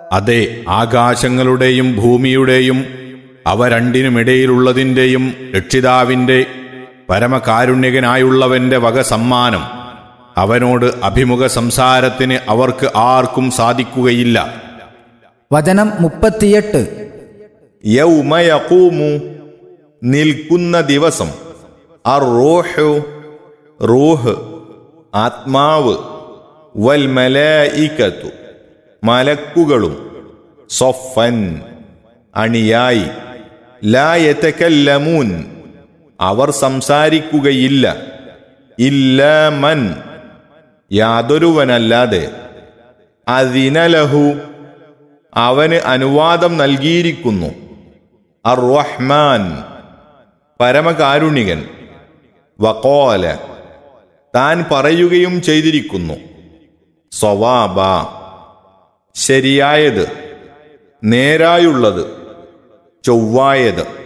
അതെ ആകാശങ്ങളുടെയും ഭൂമിയുടെയും അവ രണ്ടിനുമിടയിലുള്ളതിൻ്റെയും രക്ഷിതാവിൻ്റെ പരമകാരുണ്യകനായുള്ളവന്റെ വക സമ്മാനം അവനോട് അഭിമുഖ സംസാരത്തിന് അവർക്ക് ആർക്കും സാധിക്കുകയില്ല വചനം മുപ്പത്തിയെട്ട് യൗമയക്കൂമു നിൽക്കുന്ന ദിവസം അറോഹു റൂഹ് ആത്മാവ് വൽ മലായിക്കത്തു മലക്കുകളും സൊഫൻ അണിയായി ലായത്തക്കല്ലമൂൻ അവർ സംസാരിക്കുകയില്ല ഇല്ല മൻ യാതൊരുവനല്ലാതെ അതിനലഹു അവന് അനുവാദം നൽകിയിരിക്കുന്നു അർ റഹ്മാൻ പരമകാരുണികൻ വക്കോല താൻ പറയുകയും ചെയ്തിരിക്കുന്നു സ്വവാബ ശരിയായത് നേരായുള്ളത് ചൊവ്വായത്